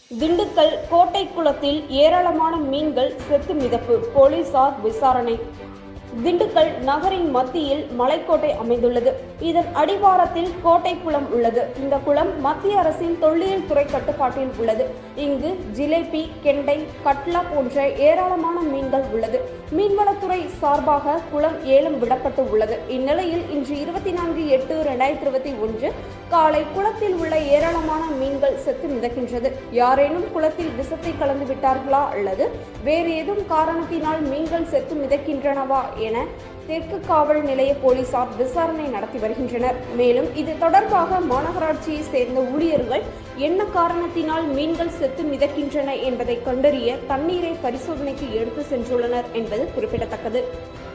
திண்டுக்கல் கோட்டை குளத்தில் ஏராளமான மீன்கள் செத்து மிதப்பு போலீசார் விசாரணை திண்டுக்கல் நகரின் மத்தியில் மலைக்கோட்டை அமைந்துள்ளது இதன் அடிவாரத்தில் கோட்டை குளம் உள்ளது இந்த குளம் மத்திய அரசின் தொல்லியல் துறை கட்டுப்பாட்டில் உள்ளது இங்கு ஜிலேபி கெண்டை கட்லா போன்ற ஏராளமான மீன்கள் உள்ளது மீன்வளத்துறை சார்பாக குளம் ஏலம் விடப்பட்டு உள்ளது இந்நிலையில் இன்று இருபத்தி நான்கு எட்டு இரண்டாயிரத்தி இருபத்தி ஒன்று காலை குளத்தில் உள்ள ஏராளமான மீன்கள் செத்து மிதக்கின்றது யாரேனும் குளத்தில் விஷத்தை கலந்து விட்டார்களா அல்லது வேறு ஏதும் காரணத்தினால் மீன்கள் செத்து மிதக்கின்றனவா என தெற்கு காவல் நிலைய போலீசார் விசாரணை நடத்தி வருகின்றனர் மேலும் இது தொடர்பாக மாநகராட்சியை சேர்ந்த ஊழியர்கள் என்ன காரணத்தினால் மீன்கள் செத்து மிதக்கின்றன என்பதை கண்டறிய தண்ணீரை பரிசோதனைக்கு எடுத்து சென்றுள்ளனர் என்பது குறிப்பிடத்தக்கது